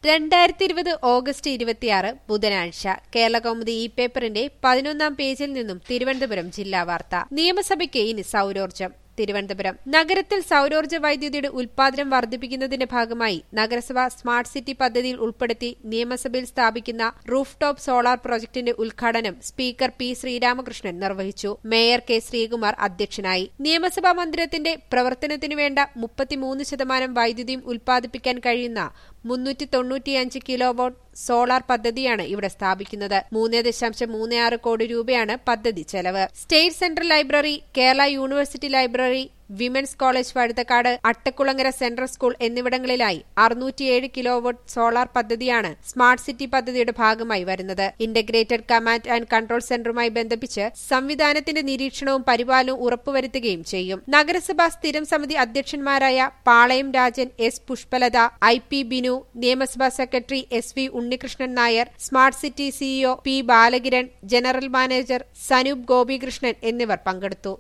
രണ്ടായിരത്തി ഇരുപത് ഓഗസ്റ്റ് ഇരുപത്തിയാറ് ബുധനാഴ്ച കേരളകൗമുദി ഈ പേപ്പറിന്റെ പതിനൊന്നാം പേജിൽ നിന്നും തിരുവനന്തപുരം ജില്ലാ വാർത്ത നിയമസഭയ്ക്ക് ഇനി സൌരോർജ്ജം തിരുവനന്തപുരം നഗരത്തിൽ സൌരോർജ്ജ വൈദ്യുതിയുടെ ഉൽപാദനം വർദ്ധിപ്പിക്കുന്നതിന്റെ ഭാഗമായി നഗരസഭ സ്മാർട്ട് സിറ്റി പദ്ധതിയിൽ ഉൾപ്പെടുത്തി നിയമസഭയിൽ സ്ഥാപിക്കുന്ന റൂഫ് ടോപ്പ് സോളാർ പ്രോജക്ടിന്റെ ഉദ്ഘാടനം സ്പീക്കർ പി ശ്രീരാമകൃഷ്ണൻ നിർവഹിച്ചു മേയർ കെ ശ്രീകുമാർ അധ്യക്ഷനായി നിയമസഭാ മന്ദിരത്തിന്റെ പ്രവർത്തനത്തിനു വേണ്ട മുപ്പത്തിമൂന്ന് ശതമാനം വൈദ്യുതിയും ഉൽപ്പാദിപ്പിക്കാൻ കഴിയുന്ന മുന്നൂറ്റി തൊണ്ണൂറ്റിയഞ്ച് കിലോവാട്ട് സോളാർ പദ്ധതിയാണ് ഇവിടെ സ്ഥാപിക്കുന്നത് മൂന്ന് ദശാംശം മൂന്ന് ആറ് കോടി രൂപയാണ് പദ്ധതി ചെലവ് state central library Kerala university library women's college Vazhuthacaud Attakulangara central school എന്നിവിടങ്ങളിലായി അറുന്നൂറ്റിയേഴ് കിലോവാട്ട് സോളാർ പദ്ധതിയാണ് സ്മാർട്ട് സിറ്റി പദ്ധതിയുടെ ഭാഗമായി വരുന്നത് ഇന്റഗ്രേറ്റഡ് കമാൻഡ് ആൻഡ് കൺട്രോൾ സെന്ററുമായി ബന്ധിപ്പിച്ച് സംവിധാനത്തിന്റെ നിരീക്ഷണവും പരിപാലനവും ഉറപ്പുവരുത്തുകയും ചെയ്യും നഗരസഭാ സ്ഥിരം സമിതി അധ്യക്ഷന്മാരായ Palayam Rajan S Pushpalatha I P Binu നിയമസഭാ secretary S V Unnikrishnan Nair smart city CEO P Balakiran general manager Sanoop Gopikrishnan എന്നിവർ പങ്കെടുത്തു